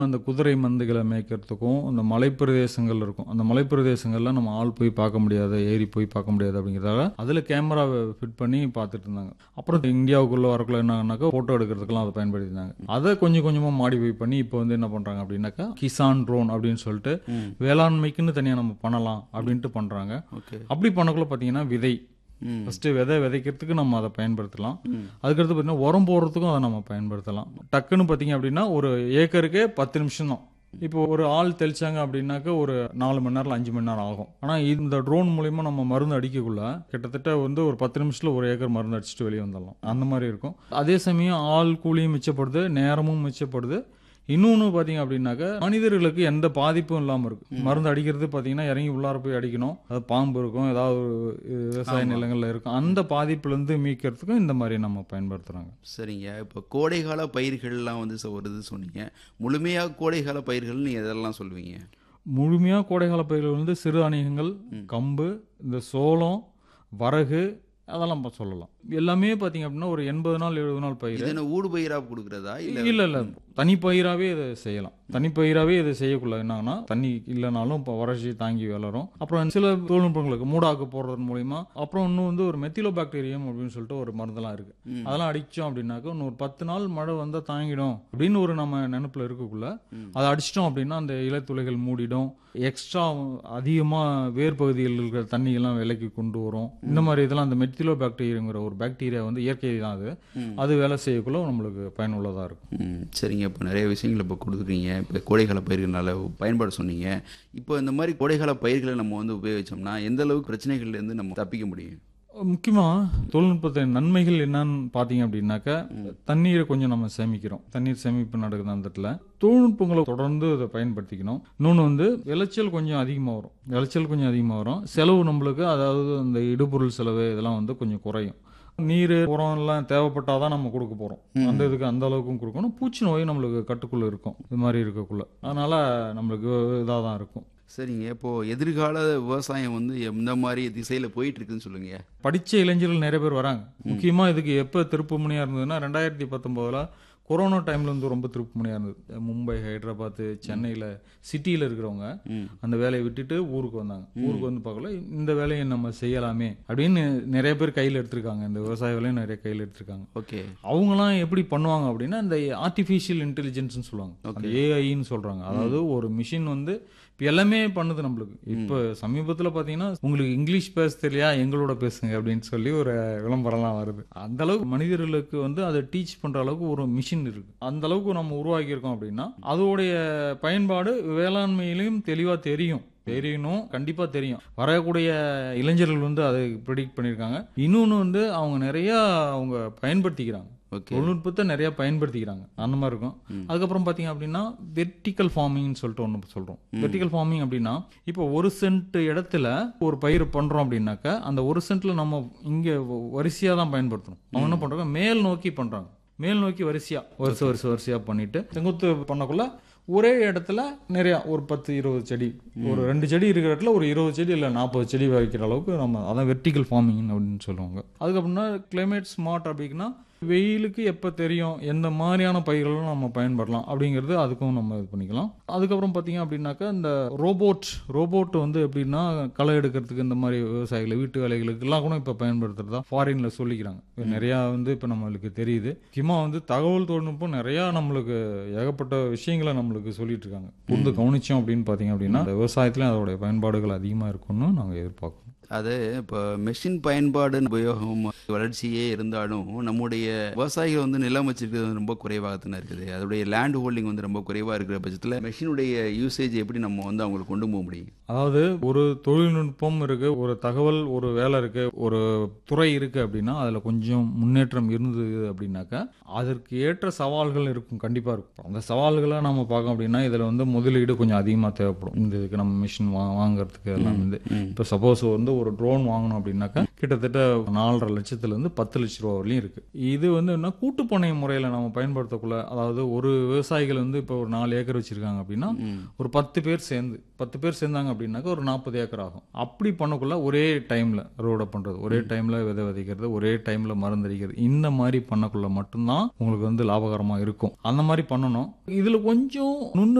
அந்த குதிரை மந்தைகளை மேய்க்கிறதுக்கும் அந்த மலைப்பிரதேசங்கள் இருக்கும் அந்த மலைப்பிரதேசங்கள்ல நம்ம ஆள் போய் பார்க்க முடியாது ஏறி போய் பார்க்க முடியாது அப்படிங்கிறதால அதில் கேமராவை ஃபிட் பண்ணி பார்த்துட்டு இருந்தாங்க அப்புறம் இந்தியாவுக்குள்ள வரக்குள்ள என்னன்னாக்கா ஃபோட்டோ எடுக்கிறதுக்கெல்லாம் அதை பயன்படுத்தினாங்க அதை கொஞ்சம் கொஞ்சமாக மாடிஃபை பண்ணி இப்போ வந்து என்ன பண்ணுறாங்க அப்படின்னாக்கா கிசான் ட்ரோன் அப்படின்னு சொல்லிட்டு வேளாண்மைக்குன்னு தனியாக நம்ம பண்ணலாம் அப்படின்ட்டு பண்ணுறாங்க ஓகே அப்படி பண்ணக்குள்ள பார்த்தீங்கன்னா விதை ம் ஃபஸ்ட்டு விதை விதைக்கிறதுக்கு நம்ம அதை பயன்படுத்தலாம் அதுக்கடுத்து பார்த்தீங்கன்னா உரம் போடுறதுக்கும் அதை நம்ம பயன்படுத்தலாம் டக்குன்னு பார்த்தீங்க அப்படின்னா ஒரு ஏக்கருக்கே பத்து நிமிஷம் தான் இப்போ ஒரு ஆள் தெளிச்சாங்க அப்படின்னாக்க ஒரு நாலு மணி நேரம் அஞ்சு மணி நேரம் ஆகும் ஆனால் இந்த ட்ரோன் மூலியமா நம்ம மருந்து அடிக்கக்குள்ள கிட்டத்தட்ட வந்து ஒரு பத்து நிமிஷத்தில் ஒரு ஏக்கர் மருந்து அடிச்சுட்டு வெளியே வந்துடலாம் அந்த மாதிரி இருக்கும் அதே சமயம் ஆள் கூலியும் மிச்சப்படுது நேரமும் மிச்சப்படுது இன்னொன்று பார்த்தீங்க அப்படின்னாக்க மனிதர்களுக்கு எந்த பாதிப்பும் இல்லாமல் இருக்கும் மருந்து அடிக்கிறது பார்த்தீங்கன்னா இறங்கி உள்ளார போய் அடிக்கணும் அது பாம்பு இருக்கும் ஏதாவது ஒரு விவசாய நிலங்கள்ல இருக்கும் அந்த பாதிப்புலேருந்து மீட்கிறதுக்கும் இந்த மாதிரி நம்ம பயன்படுத்துகிறாங்க சரிங்க இப்போ கோடைகால பயிர்கள்லாம் வந்து சொ- வருது சொன்னீங்க முழுமையாக கோடைகால பயிர்கள் நீ எதெல்லாம் சொல்லுவீங்க முழுமையாக கோடைக்கால பயிர்கள் வந்து சிறுதானியங்கள் கம்பு இந்த சோளம் வரகு அதெல்லாம் இப்ப சொல்லலாம் எல்லாமே பார்த்தீங்க அப்படின்னா ஒரு எண்பது நாள் எழுபது நாள் பயிர் இது என்ன ஊடு பயிராக கொடுக்குறதா இல்லை இல்ல இல்ல தனிப்பயிராவே இதை செய்யலாம் தனிப்பயிராவே இதை செய்யக்குள்ள என்னன்னா தண்ணி இல்லைனாலும் இப்போ வறட்சி தாங்கி வளரும் அப்புறம் சில தொழில்நுட்பங்களுக்கு மூடாக்கு போடுறது மூலியமா அப்புறம் இன்னும் வந்து ஒரு மெத்திலோ பாக்டீரியம் அப்படின்னு சொல்லிட்டு ஒரு மருந்தெல்லாம் இருக்கு அதெல்லாம் அடிச்சோம் அப்படின்னாக்க இன்னும் ஒரு பத்து நாள் மழை வந்தா தாங்கிடும் அப்படின்னு ஒரு நம்ம நினைப்புல இருக்கக்குள்ள அதை அடிச்சிட்டோம் அப்படின்னா அந்த இலைத்துளைகள் மூடிடும் எக்ஸ்ட்ரா அதிகமா வேர் பகுதியில் இருக்கிற தண்ணியெல்லாம் விலைக்கு கொண்டு வரும் இந்த மாதிரி இதெல்லாம் அந்த மெத்திலோ பாக்டீரியாங்கிற ஒரு பாக்டீரியா வந்து இயற்கை தான் அது அது வேலை செய்யக்குள்ள நம்மளுக்கு பயனுள்ளதா இருக்கும் ம் சரிங்க இப்போ நிறைய விஷயங்கள் இப்போ கொடுக்குறீங்க இப்போ கோடைகால பயிர்களால் பயன்பாடு சொன்னீங்க இப்போ இந்த மாதிரி கோடைகால பயிர்களை நம்ம வந்து உபயோகிச்சோம்னா எந்த அளவுக்கு பிரச்சனைகள்லேருந்து நம்ம தப்பிக்க முடியும் முக்கியமா தொழில்நுட்பத்தின் நன்மைகள் என்னன்னு பாத்தீங்க அப்படின்னாக்கா தண்ணீரை கொஞ்சம் நம்ம சேமிக்கிறோம் தண்ணீர் சேமிப்பு நடக்குது அந்த இடத்துல தொழில்நுட்பங்களை தொடர்ந்து அதை பயன்படுத்திக்கணும் இன்னொன்று வந்து விளைச்சல் கொஞ்சம் அதிகமாக வரும் விளைச்சல் கொஞ்சம் அதிகமாக வரும் செலவு நம்மளுக்கு அதாவது அந்த இடுபொருள் செலவு இதெல்லாம் வந்து கொஞ்சம் குறையும் நீர் உரம் எல்லாம் தேவைப்பட்டாதான் நம்ம கொடுக்க போறோம் அந்த இதுக்கு அந்த அளவுக்கும் கொடுக்கணும் பூச்சி நோய் நம்மளுக்கு கட்டுக்குள்ள இருக்கும் இது மாதிரி இருக்கக்குள்ள அதனால நம்மளுக்கு இதாக தான் இருக்கும் சரிங்க இப்போது எதிர்கால விவசாயம் வந்து எந்த மாதிரி திசையில் போயிட்டு இருக்குன்னு சொல்லுங்க படிச்ச இளைஞர்கள் நிறைய பேர் வராங்க முக்கியமா இதுக்கு எப்ப திருப்பு முனையா இருந்ததுன்னா ரெண்டாயிரத்தி பத்தொன்பதுல கொரோனா டைம்ல வந்து ரொம்ப திருப்பு முனையா இருந்தது மும்பை ஹைதராபாத் சென்னையில சிட்டியில இருக்கிறவங்க அந்த வேலையை விட்டுட்டு ஊருக்கு வந்தாங்க ஊருக்கு வந்து பார்க்கல இந்த வேலையை நம்ம செய்யலாமே அப்படின்னு நிறைய பேர் கையில் எடுத்திருக்காங்க இந்த விவசாய வேலையும் நிறைய கையில் எடுத்திருக்காங்க ஓகே அவங்கலாம் எப்படி பண்ணுவாங்க அப்படின்னா இந்த ஆர்டிஃபிஷியல் இன்டெலிஜென்ஸ்னு சொல்லுவாங்க அந்த ஏஐன்னு சொல்றாங்க அதாவது ஒரு மிஷின் வந்து இப்போ எல்லாமே பண்ணுது நம்மளுக்கு இப்போ சமீபத்தில் பார்த்தீங்கன்னா உங்களுக்கு இங்கிலீஷ் பேச தெரியலையா எங்களோட பேசுங்க அப்படின்னு சொல்லி ஒரு விளம்பரம்லாம் வருது அந்த அளவுக்கு மனிதர்களுக்கு வந்து அதை டீச் பண்ற அளவுக்கு ஒரு மிஷின் இருக்கு அந்த அளவுக்கு நம்ம உருவாக்கியிருக்கோம் அப்படின்னா அதோடைய பயன்பாடு வேளாண்மையிலையும் தெளிவா தெரியும் தெரியணும் கண்டிப்பா தெரியும் வரக்கூடிய இளைஞர்கள் வந்து அதை ப்ரிடிக்ட் பண்ணியிருக்காங்க இன்னொன்று வந்து அவங்க நிறைய அவங்க பயன்படுத்திக்கிறாங்க ஓகே தொழில்நுட்பத்தை நிறைய பயன்படுத்திக்கிறாங்க அந்த மாதிரி இருக்கும் அதுக்கப்புறம் பார்த்தீங்க அப்படின்னா வெர்டிக்கல் ஃபார்மிங்னு சொல்லிட்டு ஒன்று சொல்கிறோம் வெர்டிக்கல் ஃபார்மிங் அப்படின்னா இப்போ ஒரு சென்ட் இடத்துல ஒரு பயிர் பண்ணுறோம் அப்படின்னாக்க அந்த ஒரு சென்ட்ல நம்ம இங்கே வரிசையாக தான் பயன்படுத்தணும் அவங்க என்ன பண்ணுறாங்க மேல் நோக்கி பண்ணுறாங்க மேல் நோக்கி வரிசையா வருஷ வருஷ வரிசையா பண்ணிட்டு செங்குத்து பண்ணக்குள்ள ஒரே இடத்துல நிறைய ஒரு பத்து இருபது செடி ஒரு ரெண்டு செடி இருக்கிற இடத்துல ஒரு இருபது செடி இல்லை நாற்பது செடி வைக்கிற அளவுக்கு நம்ம அதான் வெர்டிக்கல் ஃபார்மிங் அப்படின்னு சொல்லுவாங்க அதுக்கப்புறம்னா கிளைமேட் ஸ்மார்ட் அப்படின்னா வெயிலுக்கு எப்போ தெரியும் எந்த மாதிரியான பயிர்களும் நம்ம பயன்படலாம் அப்படிங்கிறது அதுக்கும் நம்ம இது பண்ணிக்கலாம் அதுக்கப்புறம் பார்த்தீங்க அப்படின்னாக்கா இந்த ரோபோட் ரோபோட் வந்து எப்படின்னா களை எடுக்கிறதுக்கு இந்த மாதிரி விவசாயிகள் வீட்டு வேலைகளுக்கு எல்லாம் கூட இப்போ பயன்படுத்துறதா ஃபாரின்ல சொல்லிக்கிறாங்க இப்ப நிறையா வந்து இப்போ நம்மளுக்கு தெரியுது முக்கியமாக வந்து தகவல் தொழில்நுட்பம் நிறையா நம்மளுக்கு ஏகப்பட்ட விஷயங்களை நம்மளுக்கு சொல்லிட்டு இருக்காங்க புரிந்து கவனிச்சோம் அப்படின்னு பார்த்தீங்க அப்படின்னா இந்த விவசாயத்துலையும் அதோடைய பயன்பாடுகள் அதிகமாக இருக்கும்னு நாங்கள் எதிர்பார்க்கணும் அது இப்போ மெஷின் பயன்பாடு உபயோகம் வளர்ச்சியே இருந்தாலும் நம்முடைய விவசாயிகள் வந்து நிலம் வச்சிருக்கிறது வந்து ரொம்ப குறைவாக தானே இருக்குது அதோடைய லேண்ட் ஹோல்டிங் வந்து ரொம்ப குறைவாக இருக்கிற பட்சத்தில் மெஷினுடைய யூசேஜ் எப்படி நம்ம வந்து அவங்களுக்கு கொண்டு போக முடியும் அதாவது ஒரு தொழில்நுட்பம் இருக்கு ஒரு தகவல் ஒரு வேலை இருக்கு ஒரு துறை இருக்கு அப்படின்னா அதுல கொஞ்சம் முன்னேற்றம் இருந்தது அப்படின்னாக்கா அதற்கு ஏற்ற சவால்கள் இருக்கும் கண்டிப்பா இருக்கும் அந்த சவால்களை நம்ம பார்க்கோம் அப்படின்னா இதுல வந்து முதலீடு கொஞ்சம் அதிகமா தேவைப்படும் இந்த இதுக்கு நம்ம மிஷின் வாங்குறதுக்கு எல்லாம் வந்து இப்போ சப்போஸ் வந்து ஒரு ட்ரோன் வாங்கணும் அப்படின்னாக்கா கிட்டத்தட்ட நாலரை லட்சத்துல இருந்து பத்து லட்ச ரூபா வரலையும் இருக்கு இது வந்து என்ன கூட்டுப்பனை முறையில நம்ம பயன்படுத்தக்குள்ள அதாவது ஒரு விவசாயிகள் வந்து இப்போ ஒரு நாலு ஏக்கர் வச்சிருக்காங்க அப்படின்னா ஒரு பத்து பேர் சேர்ந்து பத்து பேர் சேர்ந்தாங்க அப்படின்னாக்கா ஒரு நாற்பது ஏக்கர் ஆகும் அப்படி பண்ணக்குள்ள ஒரே டைம்ல ரோட பண்றது ஒரே டைம்ல விதை விதைக்கிறது ஒரே டைம்ல மருந்தடிக்கிறது இந்த மாதிரி பண்ணக்குள்ள மட்டும்தான் உங்களுக்கு வந்து லாபகரமா இருக்கும் அந்த மாதிரி பண்ணணும் இதுல கொஞ்சம் நுண்ணு